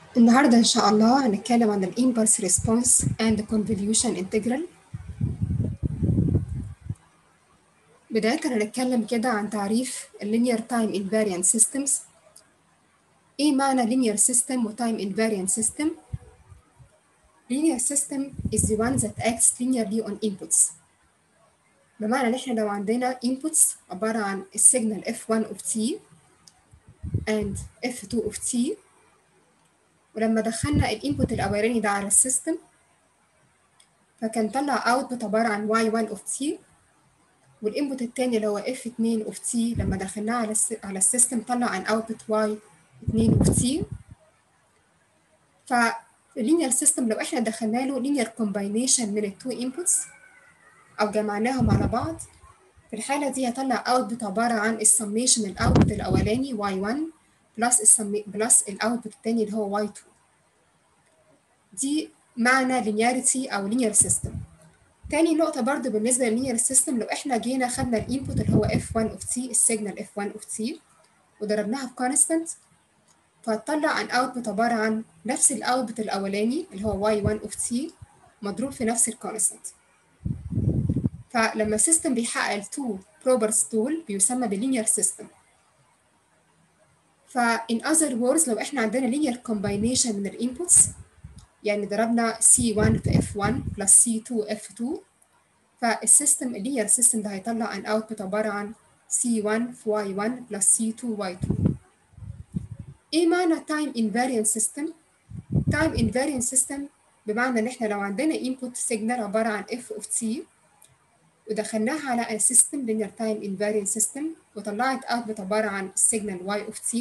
النهاردة إن شاء الله هنتكلم عن ال impulse response and convolution integral بداية هنتكلم كده عن تعريف ال linear time invariant systems إيه معنى linear system و time invariant system linear system is the one that acts linearly on inputs بمعنى إن إحنا لو عندنا inputs عبارة عن السيجنال f1 of t and f2 of t ولما دخلنا الانبوت الاولاني ده على السيستم فكان طلع اوتبوت عباره عن y1 of t والانبوت التاني اللي هو f2 of t لما دخلناه على الس... على السيستم طلع عن اوتبوت y2 of t فاللينير سيستم لو احنا دخلنا له لينير كومباينيشن من التو انبوتس او جمعناهم على بعض في الحاله دي هطلع اوتبوت عباره عن السميشن الاوتبوت الاولاني y1 بلس السمي بلس الاوتبوت التاني اللي هو y2 دي معنى linearity او linear system تاني نقطة برضو بالنسبة للlinear system لو احنا جينا خدنا الانبوت اللي هو f1 of t السيجنال f1 of t وضربناها في constant فهتطلع عن output عبارة عن نفس الاوتبوت الاولاني اللي هو y1 of t مضروب في نفس الكونستانت فلما السيستم بيحقق التو بروبرز دول بيسمى بالlinear system ف in other words لو احنا عندنا linear combination من الانبوتس يعني ضربنا C1 في F1 plus C2 F2 فالسيستم اللينير سيستم ده هيطلع عن اوتبوت عبارة عن C1 في Y1 plus C2 Y2 ايه معنى time invariant system؟ time invariant system بمعنى ان احنا لو عندنا input signal عبارة عن F of T ودخلناها على السيستم linear time invariant system وطلعت output عبارة عن السيجنال Y of T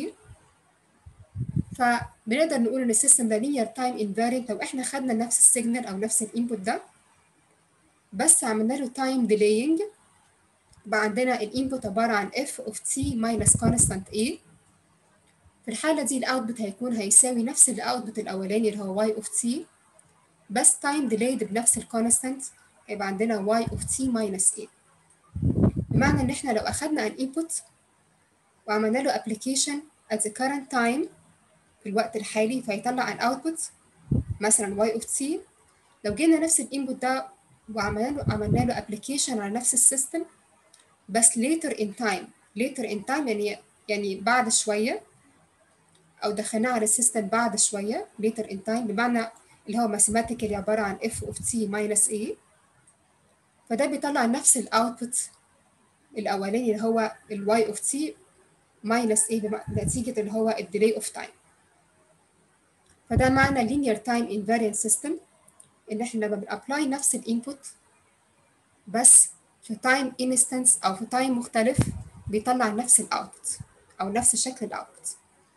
فبنقدر نقول ان السيستم ده linear time invariant لو احنا خدنا نفس السيجنال او نفس الانبوت ده بس عملنا له time delaying بقى عندنا الانبوت عبارة عن f of t minus constant a في الحالة دي الاوتبوت هيكون هيساوي نفس الاوتبوت الاولاني اللي هو y of t بس time delayed بنفس الكونستانت هيبقى عندنا y of t minus a بمعنى ان احنا لو اخدنا الانبوت وعملنا له application at the current time في الوقت الحالي فيطلع عن output مثلا y of t لو جينا نفس الانبوت ده وعملنا له عملنا له application على نفس السيستم بس later in time later in time يعني يعني بعد شوية أو دخلناه على السيستم بعد شوية later in time بمعنى اللي هو mathematically عبارة عن f of t minus a فده بيطلع نفس الاوتبوت الأولاني اللي هو ال y of t minus a نتيجة اللي هو الديلي اوف تايم فده معنى linear time invariant system ان احنا لما بنابلاي نفس الانبوت بس في تايم انستنس او في تايم مختلف بيطلع نفس الاوتبوت او نفس شكل الاوتبوت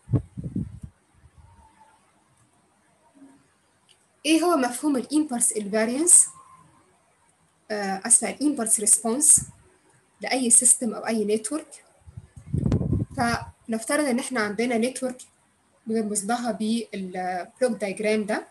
ايه هو مفهوم الامبلس الفاريانس اسفه الامبلس ريسبونس لاي سيستم او اي نتورك فنفترض ان احنا عندنا نتورك بنرمز لها بالبلوك دايجرام ده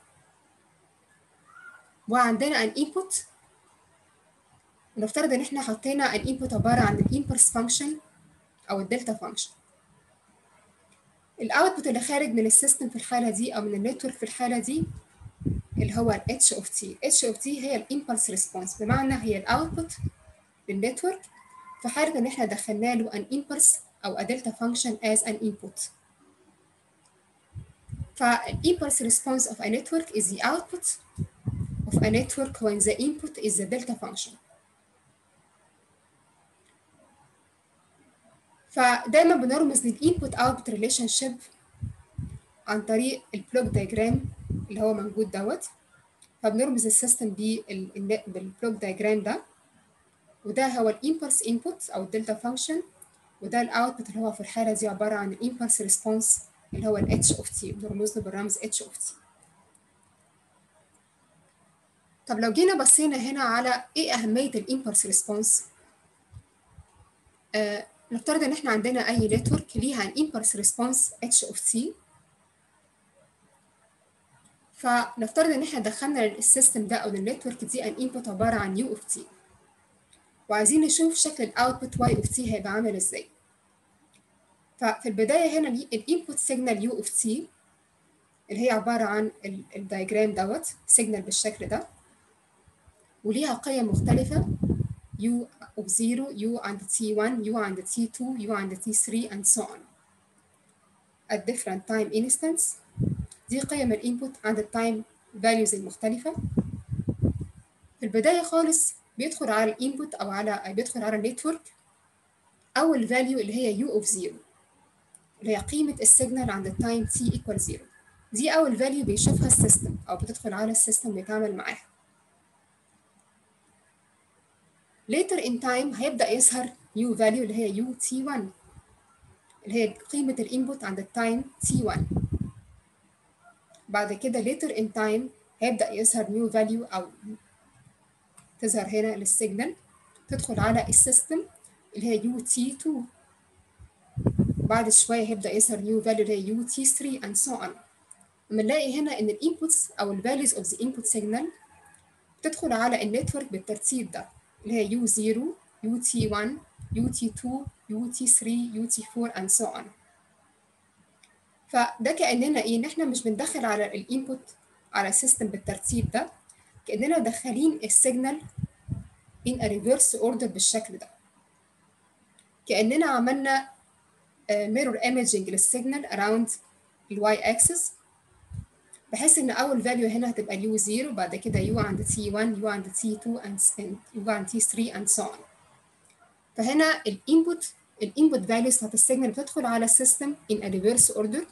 وعندنا ان انبوت ونفترض ان احنا حطينا ان انبوت عباره عن الامبلس فانكشن او الدلتا فانكشن الاوتبوت اللي خارج من السيستم في الحاله دي او من النتورك في الحاله دي اللي هو ال H of T H of T هي الامبلس ريسبونس بمعنى هي الاوتبوت للنتورك في حاله ان احنا دخلنا له ان امبلس او a delta function as an input فالimpulse response of a network is the output of a network when the input is the delta function. فدايما بنرمز للinput output relationship عن طريق البلوك دايجرام اللي هو موجود دوت فبنرمز السيستم بالبلوك دايجرام ده وده هو الامبلس انبوت او الدلتا فانكشن وده الاوتبوت اللي هو في الحاله دي عباره عن الامبلس ريسبونس اللي هو ال H of T بنرمز له بالرمز H of T طب لو جينا بصينا هنا على ايه اهميه الامبلس ريسبونس آه نفترض ان احنا عندنا اي نتورك ليها ان امبلس ريسبونس H of T فنفترض ان احنا دخلنا السيستم ده او النتورك دي ان انبوت عباره عن U of T وعايزين نشوف شكل الاوتبوت Y of T هيبقى عامل ازاي ففي البداية هنا الانبوت سيجنال يو اوف تي اللي هي عبارة عن الدايجرام دوت سيجنال بالشكل ده وليها قيم مختلفة u of 0 u عند t1 u عند t2 u عند t3 and so on at different time instance دي قيم الانبوت عند التايم values المختلفة في البداية خالص بيدخل على الانبوت أو على بيدخل على النتورك أول فاليو اللي هي u of 0 اللي هي قيمة السيجنال عند التايم t equal 0 دي أول فاليو بيشوفها السيستم أو بتدخل على السيستم ويتعامل معاها later in time هيبدأ يظهر new value اللي هي UT1 اللي هي قيمة الانبوت عند التايم T1 بعد كده later in time هيبدأ يظهر new value أو تظهر هنا للسيجنال تدخل على السيستم اللي هي UT2 بعد شوية هيبدأ يظهر new value اللي هي UT3 and so on بنلاقي هنا إن الانبوتس أو ال values of the input signal بتدخل على النتورك بالترتيب ده اللي هي U0 UT1 UT2 UT3 UT4 and so on فده كأننا إيه إن إحنا مش بندخل على الانبوت على السيستم بالترتيب ده كأننا داخلين السيجنال in a reverse order بالشكل ده كأننا عملنا mirror imaging للسيجنال around الواي اكسس بحيث ان اول فاليو هنا هتبقى اليو 0 بعد كده يو عند تي 1 يو عند تي 2 يو عند تي 3 and so on فهنا الانبوت الانبوت فاليوز بتاعت السيجنال بتدخل على السيستم in a reverse order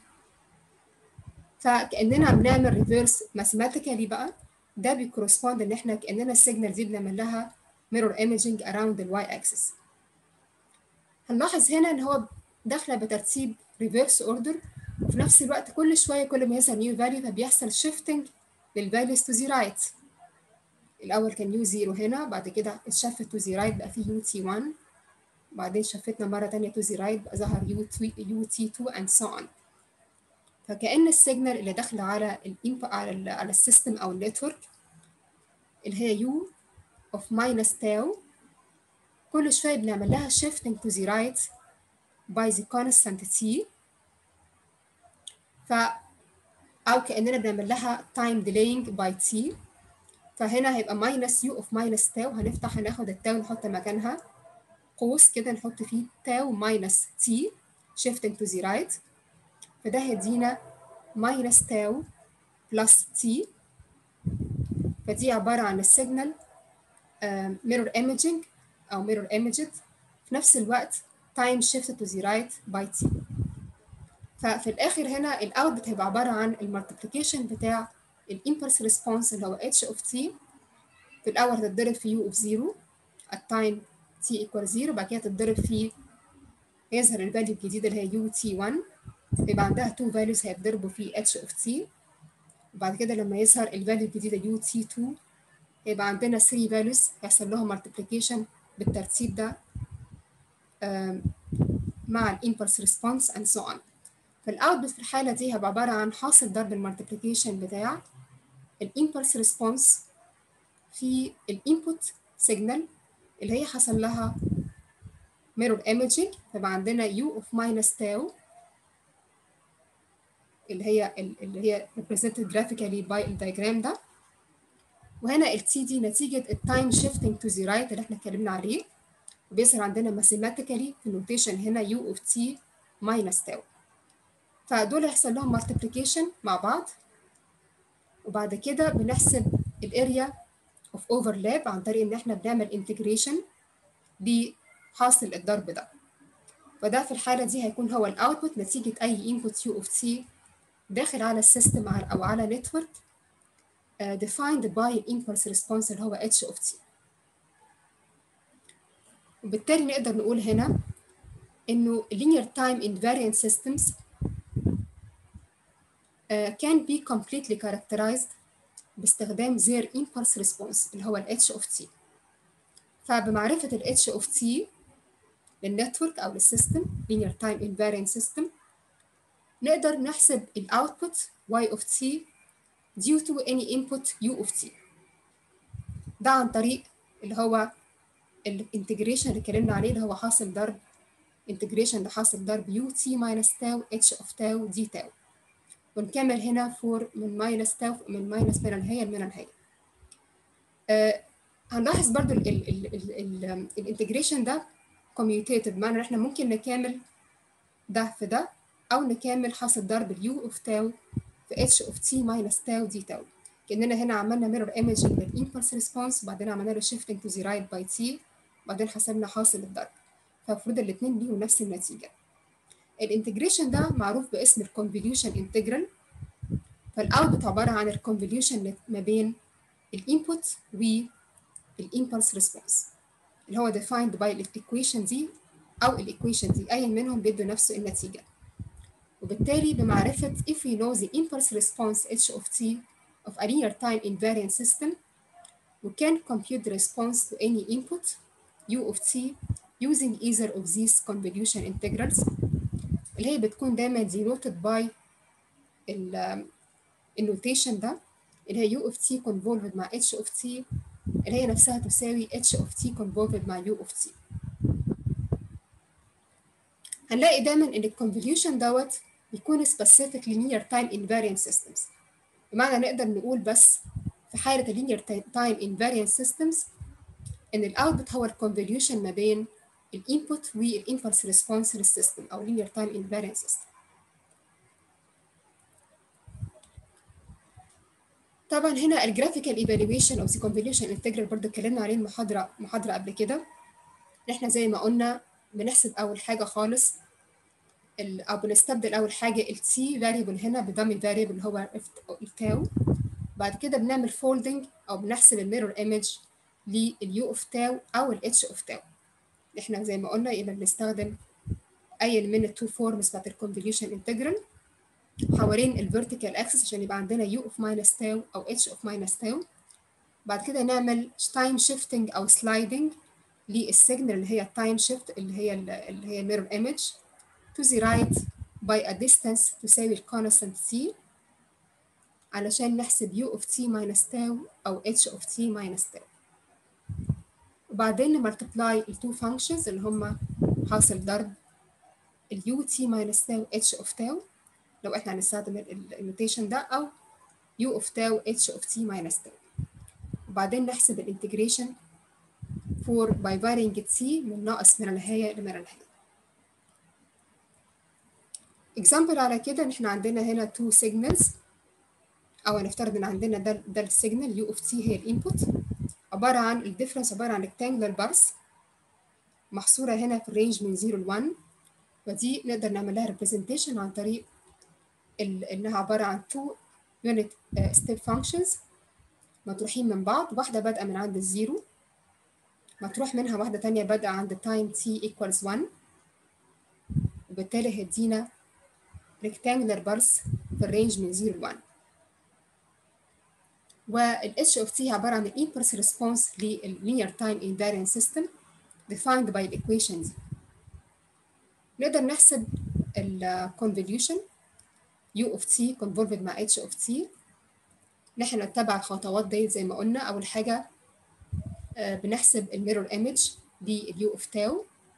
فكاننا بنعمل ريفيرس ماثيماتيكالي بقى ده بيكورسبوند ان احنا كاننا السيجنال دي بنعمل لها mirror imaging around الواي اكسس هنلاحظ هنا ان هو داخله بترتيب ريفيرس اوردر وفي نفس الوقت كل شويه كل ما يظهر نيو فاليو فبيحصل شيفتنج للفاليوز تو ذا رايت الاول كان يو 0 هنا بعد كده اتشفت تو ذا رايت بقى فيه يو تي 1 بعدين شفتنا مره ثانيه تو ذا رايت بقى ظهر يو تي يو تي 2 اند سو اون فكأن السيجنال اللي داخله على الانبوت على ال على السيستم او النتورك اللي هي يو اوف ماينس تاو كل شويه بنعمل لها shifting to the right by the constant t ف أو كأننا بنعمل لها time delaying by t فهنا هيبقى minus u of minus تاو هنفتح هناخد التاو نحط مكانها قوس كده نحط فيه تاو minus t shifting to the right فده هيدينا minus تاو plus t فدي عبارة عن السيجنال uh, mirror imaging أو mirror imaged في نفس الوقت time shifted to the right by t ففي الآخر هنا الأوتبوت هيبقى عبارة عن المالتيبليكيشن بتاع الإمبلس ريسبونس اللي هو h of t في الأول هتتضرب في u of 0 at time t equal 0 بعد كده تتضرب في يظهر الفاليو الجديدة اللي هي ut1 يبقى عندها two values هيتضربوا في h of t وبعد كده لما يظهر الفاليو الجديدة ut2 يبقى عندنا 3 values هيحصل لهم multiplication بالترتيب ده مع الامبلس ريسبونس and so on فالاوتبوت في الحالة دي هيبقى عبارة عن حاصل ضرب المالتيبليكيشن بتاع الامبلس ريسبونس في الانبوت سيجنال اللي هي حصل لها mirror imaging فيبقى عندنا u of minus tau اللي هي اللي هي represented graphically by الدياجرام ده وهنا ال t دي نتيجة التايم shifting to the right اللي احنا اتكلمنا عليه وبيظهر عندنا mathematically في النوتيشن هنا u of t minus tau فدول هيحصل لهم multiplication مع بعض وبعد كده بنحسب الاريا of overlap عن طريق ان احنا بنعمل integration لحاصل الضرب ده فده في الحالة دي هيكون هو الاوتبوت نتيجة اي input u of t داخل على السيستم او على نتورك uh, defined by impulse response اللي هو h of t وبالتالي نقدر نقول هنا انه linear time invariant systems uh, can be completely characterized باستخدام their impulse response اللي هو ال h of t فبمعرفة ال h of t للنتورك أو للسيستم linear time invariant system نقدر نحسب ال output y of t due to any input u of t ده عن طريق اللي هو الانتجريشن اللي اتكلمنا عليه اللي هو حاصل ضرب انتجريشن لحاصل ضرب u t minus tau h of tau d tau ونكمل هنا فور من ماينس تاو من ماينس من النهاية لمن النهاية آه هنلاحظ برضو الانتجريشن ده كوميوتيتيف بمعنى ان احنا ممكن نكامل ده في ده او نكامل حاصل ضرب اليو اوف تاو في اتش اوف تي ماينس تاو دي تاو كاننا هنا عملنا ميرور ايمجنج للامبلس ريسبونس وبعدين عملنا له شيفتنج تو ذا رايت باي تي وبعدين حسبنا حاصل الضرب فالمفروض الاثنين ليهم نفس النتيجه الانتجريشن ده معروف باسم الكونفوليوشن انتجرال فالاوتبوت عباره عن الكونفوليوشن ما بين الانبوت والامبلس ريسبونس اللي هو defined by الايكويشن دي او الايكويشن دي اي منهم بيدوا نفس النتيجه وبالتالي بمعرفه if we know the impulse response h of t of a linear time invariant system we can compute the response to any input u of t using either of these convolution integrals اللي هي بتكون دايما denoted by النوتيشن ده اللي هي u of t convolved مع h of t اللي هي نفسها تساوي h of t convolved مع u of t هنلاقي دايما ان الكونفوليوشن دوت بيكون specific linear time invariant systems بمعنى نقدر نقول بس في حالة linear time invariant systems ان الاوتبوت هو الكونفوليوشن ما بين الانبوت والامبلس ريسبونس للسيستم او linear time invariant system طبعا هنا الجرافيكال ايفالويشن اوف ذا كونفوليوشن انتجرال برضه اتكلمنا عليه المحاضره محاضره قبل كده احنا زي ما قلنا بنحسب اول حاجه خالص او بنستبدل اول حاجه التي فاريبل هنا بدامي فاريبل اللي هو التاو بعد كده بنعمل فولدنج او بنحسب الميرور ايمج لليو اوف تاو او الاتش اوف تاو احنا زي ما قلنا يبقى بنستخدم اي من التو فورمز بتاعت الكونفوليوشن انتجرال حوالين الفيرتيكال اكسس عشان يبقى عندنا يو اوف ماينس تاو او اتش اوف ماينس تاو بعد كده نعمل تايم شيفتنج او سلايدنج للسيجنال اللي هي التايم شيفت اللي هي اللي هي الميرور ايمج to the right by a distance تساوي الكونستانت t علشان نحسب u of t minus تاو أو h of t minus تاو وبعدين نملتبلاي التو functions اللي هما حاصل ضرب ال u t minus تاو h of تاو لو احنا هنستخدم النوتيشن ده أو u of تاو h of t minus تاو وبعدين نحسب الانتجريشن for by varying t من ناقص من النهاية لمن النهاية اكزامبل على كده ان احنا عندنا هنا تو سيجنالز او هنفترض ان عندنا ده ده السيجنال يو اوف تي هي الانبوت عباره عن الديفرنس عباره عن ريكتانجلر بارس محصوره هنا في الرينج من 0 ل 1 ودي نقدر نعمل لها ريبريزنتيشن عن طريق انها عباره عن تو يونت ستيب فانكشنز مطروحين من بعض واحده بادئه من عند الزيرو مطروح منها واحده تانية بادئه عند تايم t equals 1 وبالتالي هيدينا rectangular بارس في الرينج من 0 ل 1 وال H of T عبارة عن ال impulse response لل linear time invariant system defined by equation دي نقدر نحسب ال convolution U of T convolved مع H of T نحن نتبع الخطوات دي زي ما قلنا أول حاجة بنحسب الميرور ايمج لل U of tau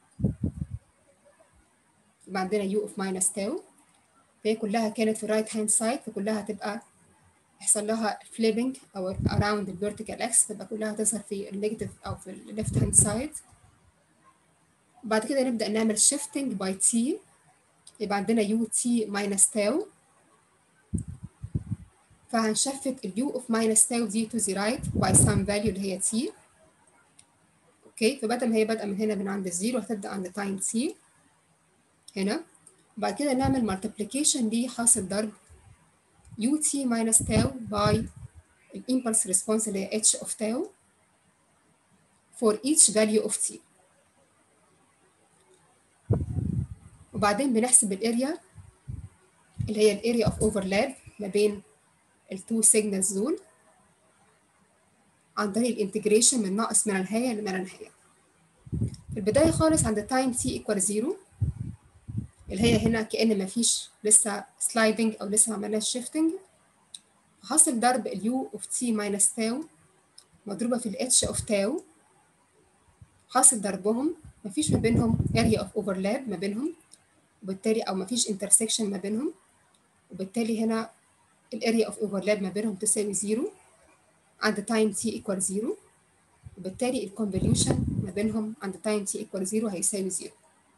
يبقى عندنا U of minus tau فهي كلها كانت في الرايت هاند سايد فكلها هتبقى يحصل لها فليبنج او around the vertical axis تبقى كلها تظهر في النيجاتيف او في الليفت هاند سايد بعد كده نبدا نعمل shifting by t يبقى عندنا u t minus tau فهنشفت ال u of minus tau دي to the right by some value اللي هي t اوكي فبدل ما هي بادئه من هنا من عند الزيرو هتبدا عند تايم t هنا بعد كده نعمل multiplication لحاصل ضرب ut minus tau by impulse response اللي هي h of tau for each value of t وبعدين بنحسب الاريا اللي هي الاريا of overlap ما بين التو signals دول عن طريق الانتجريشن من ناقص من النهاية لمن النهاية في البداية خالص عند time t equal 0 اللي هي هنا كأن مفيش لسه سلايدنج أو لسه ما عملناش شيفتنج حاصل ضرب اليو اوف تي ماينس تاو مضروبة في الاتش اوف تاو حاصل ضربهم مفيش ما بينهم area of overlap ما بينهم وبالتالي أو مفيش intersection ما بينهم وبالتالي هنا الاريا اوف اوفرلاب ما بينهم تساوي زيرو عند تايم تي ايكوال زيرو وبالتالي الكونفوليوشن ما بينهم عند تايم تي ايكوال زيرو هيساوي زيرو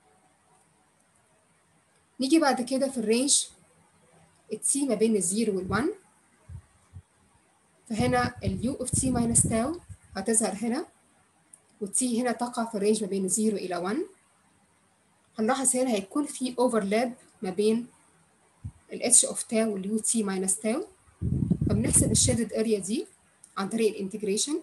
نيجي بعد كده في الرينج التي ما بين الزيرو والوان فهنا اليو اوف تي ماينس تاو هتظهر هنا والتي هنا تقع في الرينج ما بين 0 إلى 1 هنلاحظ هنا هيكون في اوفرلاب ما بين ال h of تاو واليو تي ماينس تاو فبنحسب الشيدد اريا دي عن طريق الانتجريشن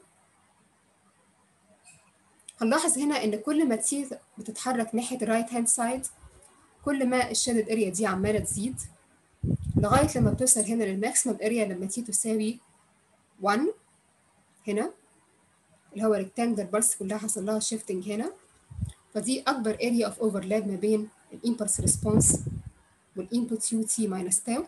هنلاحظ هنا ان كل ما تي بتتحرك ناحيه الرايت هاند سايد كل ما الشيدد اريا دي عماله تزيد لغايه لما بتوصل هنا للماكسيمم اريا لما تي تساوي 1 هنا اللي هو rectangular بلس كلها حصل لها shifting هنا فدي أكبر area of overlap ما بين الإمبلس response والإنبوت يو تي minus تاو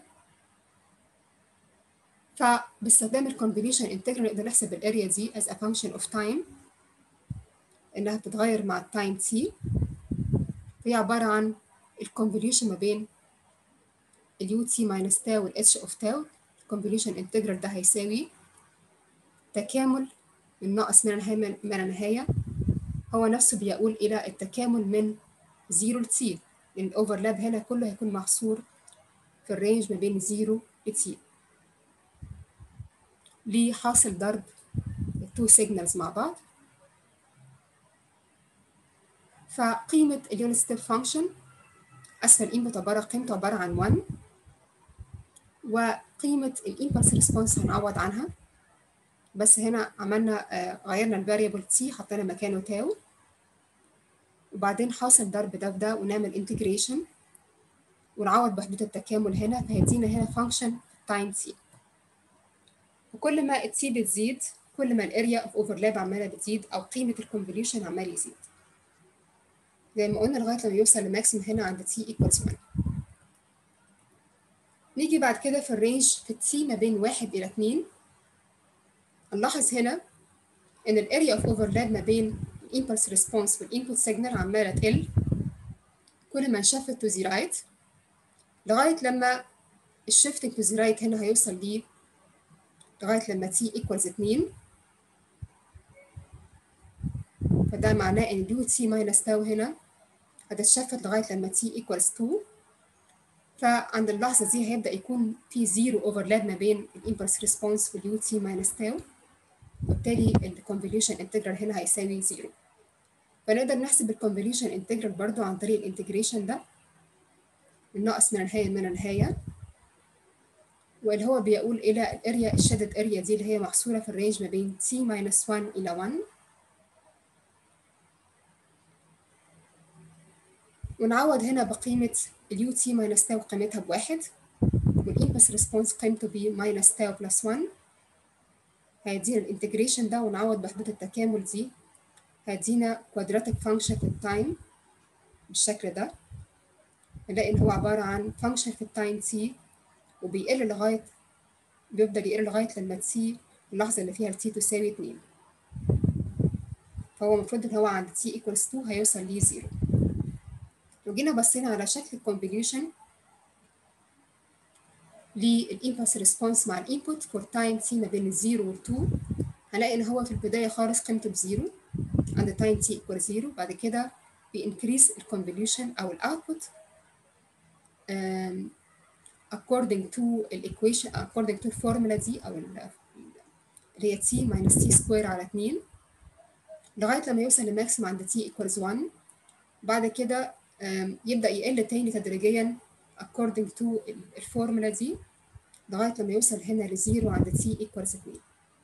فباستخدام الكونفوليوشن انتجرال نقدر نحسب الاريا دي as a function of time إنها بتتغير مع التايم تي هي عبارة عن الكونفوليوشن ما بين اليو تي minus تاو والاتش اوف تاو الكونفوليوشن انتجرال ده هيساوي تكامل من ناقص من النهاية من النهاية هو نفسه بيقول إلى التكامل من 0 ل t لأن الأوفرلاب هنا كله هيكون محصور في الرينج ما بين 0 ل t ليه حاصل ضرب التو سيجنالز مع بعض فقيمة اليونت ستيب فانكشن أسفل الإنبوت عبارة قيمته عبارة عن 1 وقيمة الإمبلس ريسبونس هنعوض عنها بس هنا عملنا آه غيرنا الفاريبل تي حطينا مكانه تاو وبعدين حاصل ضرب ده في ده ونعمل انتجريشن ونعوض بحدود التكامل هنا فهيدينا هنا فانكشن تايم تي وكل ما التي بتزيد كل ما الاريا اوف اوفرلاب عماله بتزيد او قيمه الكونفوليوشن عمال يزيد زي ما قلنا لغايه لما يوصل لماكسيم هنا عند تي ايكوالز 1 نيجي بعد كده في الرينج في التي ما بين 1 الى 2 نلاحظ هنا ان الاريا اوف اوفرلاب ما بين الامبلس ريسبونس والانبوت سيجنال عماله تقل كل ما انشفت تو ذا رايت لغايه لما الشيفتنج تو ذا رايت هنا هيوصل ليه لغايه لما تي ايكوالز 2 فده معناه ان اليو تي ماينس تاو هنا هتتشفت لغايه لما تي ايكوالز 2 فعند اللحظه دي هيبدا يكون في زيرو اوفرلاب ما بين الامبلس ريسبونس واليو تي ماينس تاو وبالتالي الكونفوليوشن انتجرال هنا هيساوي زيرو فنقدر نحسب الكونفوليوشن انتجرال برضو عن طريق الانتجريشن ده من ناقص من النهايه من النهايه واللي هو بيقول الى الاريا الشدد اريا دي اللي هي محصوره في الرينج ما بين t minus 1 الى 1 ونعوض هنا بقيمه اليو تي minus تاو قيمتها بواحد والإمبلس ريسبونس قيمته ب minus تاو بلس 1 هيدينا الانتجريشن ده ونعوض بحدود التكامل دي هيدينا كوادراتيك فانكشن في التايم بالشكل ده نلاقي ان هو عبارة عن فانكشن في التايم تي وبيقل لغاية بيفضل يقل لغاية لما تي اللحظة اللي فيها التي تساوي 2 فهو المفروض ان هو عند تي equals 2 هيوصل ليه 0 لو جينا بصينا على شكل الكونفوليوشن للإمبلس ريسبونس مع الإنبوت فور تايم تي ما بين الزيرو والتو هنلاقي إن هو في البداية خالص قيمته بزيرو عند تايم تي إيكوال زيرو بعد كده بينكريس الكونفوليوشن أو الأوتبوت um, according to الإيكويشن according to الفورمولا دي أو اللي هي تي minus تي سكوير على 2 لغاية لما يوصل لماكسيم عند تي equals 1 بعد كده um, يبدأ يقل تاني تدريجيا according to الفورمولا دي لغاية لما يوصل هنا لزيرو عند t equals 2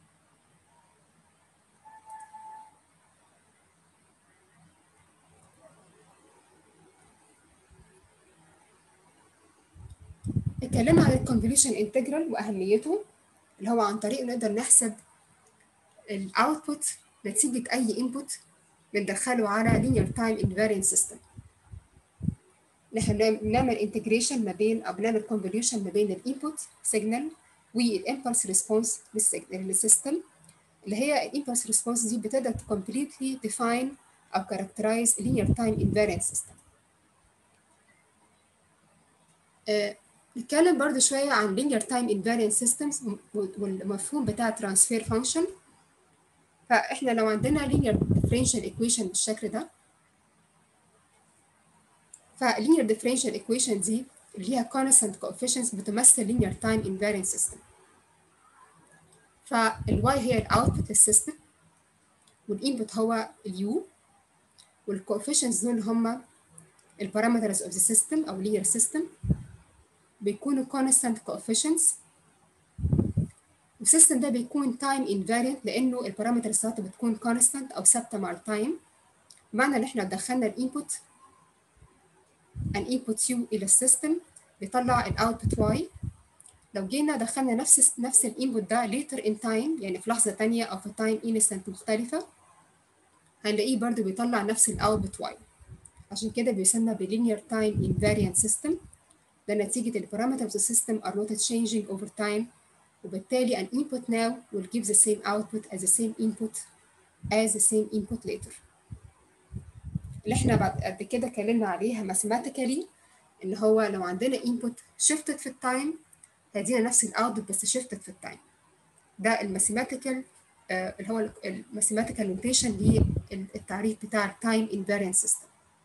اتكلمنا عن الكونفوليوشن انتجرال واهميته اللي هو عن طريقه نقدر نحسب الاوتبوت نتيجه اي انبوت بندخله على linear time invariant system نحن بنعمل انتجريشن ما بين او بنعمل كونفوليوشن ما بين الانبوت سيجنال والامبلس ريسبونس للسيستم اللي هي الامبلس ريسبونس دي بتقدر completely define او characterize linear time invariant system. نتكلم برضو شوية عن linear time invariant systems والمفهوم بتاع transfer function فإحنا لو عندنا linear differential equation بالشكل ده فالlinear differential equation دي اللي ليها constant coefficients بتمثل linear time invariant system فالy هي الاوتبوت للسيستم والانبوت هو اليو والcoefficients دول هم البارامترز of the system أو linear system بيكونوا constant coefficients والسيستم ده بيكون time invariant لأنه البارامترز بتاعته بتكون constant أو ثابتة مع التايم بمعنى إن إحنا دخلنا الانبوت an input u إلى السيستم بيطلع الاوتبوت y لو جينا دخلنا نفس نفس الانبوت ده later in time يعني في لحظة تانية أو في time instant مختلفة هنلاقيه برضو بيطلع نفس الاوتبوت y عشان كده بيسمى بلينير تايم invariant system ده نتيجة البارامترز of the system are not changing over time وبالتالي an input now will give the same output as the same input as the same input later اللي احنا بعد قد كده اتكلمنا عليها mathematically ان هو لو عندنا input shifted في التايم هيدينا نفس الاوتبوت بس shifted في التايم ده الماثيماتيكال آه اللي هو الماثيماتيكال نوتيشن للتعريف بتاع التايم invariant system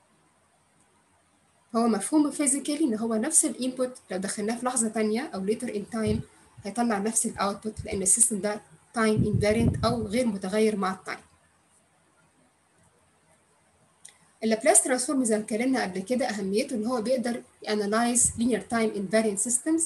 هو مفهوم فيزيكالي ان هو نفس الانبوت لو دخلناه في لحظه ثانيه او later in time هيطلع نفس الاوتبوت لان السيستم ده time invariant او غير متغير مع التايم اللابلاس ترانسفورم زي ما اتكلمنا قبل كده اهميته ان هو بيقدر يانلايز linear time invariant systems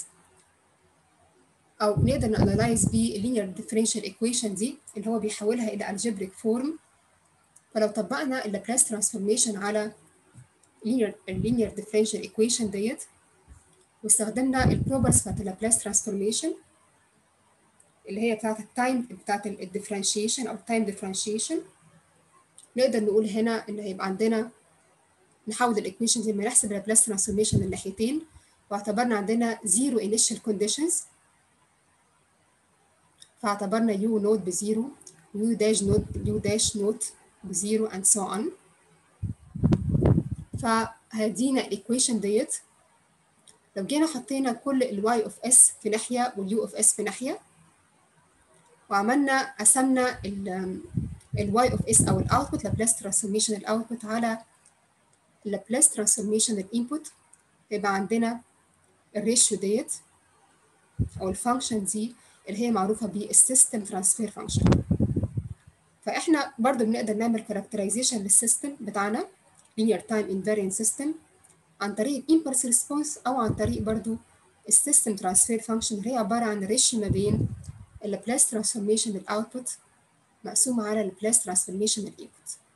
او نقدر نانلايز بيه اللينير ديفرنشال ايكويشن دي اللي هو بيحولها الى algebraic فورم فلو طبقنا اللابلاس ترانسفورميشن على linear linear differential equation ديت واستخدمنا البروبرز بتاعت اللابلاس ترانسفورميشن اللي هي بتاعت التايم بتاعت الديفرنشيشن او التايم ديفرنشيشن نقدر نقول هنا ان هيبقى عندنا نحول الايكويشن دي لما نحسب اللابلاس ترانسفورميشن من ناحيتين واعتبرنا عندنا زيرو initial conditions فاعتبرنا يو نوت بزيرو يو داش نوت يو داش نوت بزيرو and so on فهدينا الايكويشن ديت لو جينا حطينا كل الواي اوف اس في ناحيه واليو اوف اس في ناحيه وعملنا قسمنا الواي اوف اس او الاوتبوت لابلاس ترانسفورميشن الاوتبوت على لابلاس ترانسفورميشن الانبوت يبقى عندنا الريشيو ديت او الفانكشن دي اللي هي معروفه بالسيستم ترانسفير فانكشن فاحنا برضو بنقدر نعمل كاركترايزيشن للسيستم بتاعنا linear time invariant system عن طريق الامبلس ريسبونس او عن طريق برضو السيستم ترانسفير فانكشن اللي هي عباره عن ريشيو ما بين اللابلاس ترانسفورميشن الاوتبوت مقسومه على اللابلاس ترانسفورميشن الانبوت